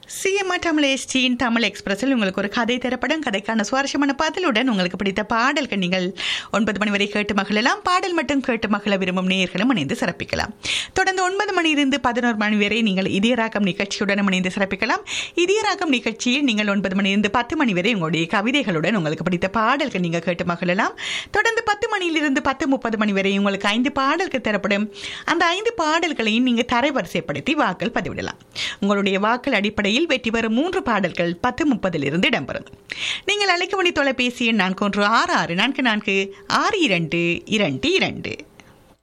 சிஎம்ஆ தமிழ் எஸ்டியின் தமிழ் எக்ஸ்பிரஸில் உங்களுக்கு ஒரு கதை தரப்படும் கதைக்கான சுவாரஸ்யமான பதிலுடன் உங்களுக்கு பிடித்த பாடல்கள் நீங்கள் ஒன்பது மணி வரை கேட்டு மகிழலாம் பாடல் மட்டும் கேட்டு மகிழ விரும்பும் நேயர்களும் இணைந்து சிறப்பிக்கலாம் தொடர்ந்து ஒன்பது மணியிலிருந்து பதினோரு மணி வரை நீங்கள் இதயராகம் நிகழ்ச்சியுடன் இணைந்து சிறப்பிக்கலாம் இதயராகம் நிகழ்ச்சியில் நீங்கள் ஒன்பது மணியிலிருந்து பத்து மணி வரை உங்களுடைய கவிதைகளுடன் உங்களுக்கு பிடித்த பாடல்கள் நீங்கள் கேட்டு மகிழலாம் தொடர்ந்து பத்து மணியிலிருந்து பத்து முப்பது மணி வரை உங்களுக்கு ஐந்து பாடல்கள் தரப்படும் அந்த ஐந்து பாடல்களையும் நீங்கள் தரைவரிசைப்படுத்தி வாக்கள் பதிவிடலாம் உங்களுடைய வாக்கள் அடிப்படையில் வெற்றி பெறும் மூன்று பாடல்கள் பத்து முப்பதிலிருந்து இடம்பெறும் நீங்கள் அழைக்க வேண்டிய தொலைபேசி எண் நான்கு ஒன்று ஆறு ஆறு நான்கு நான்கு ஆறு இரண்டு இரண்டு இரண்டு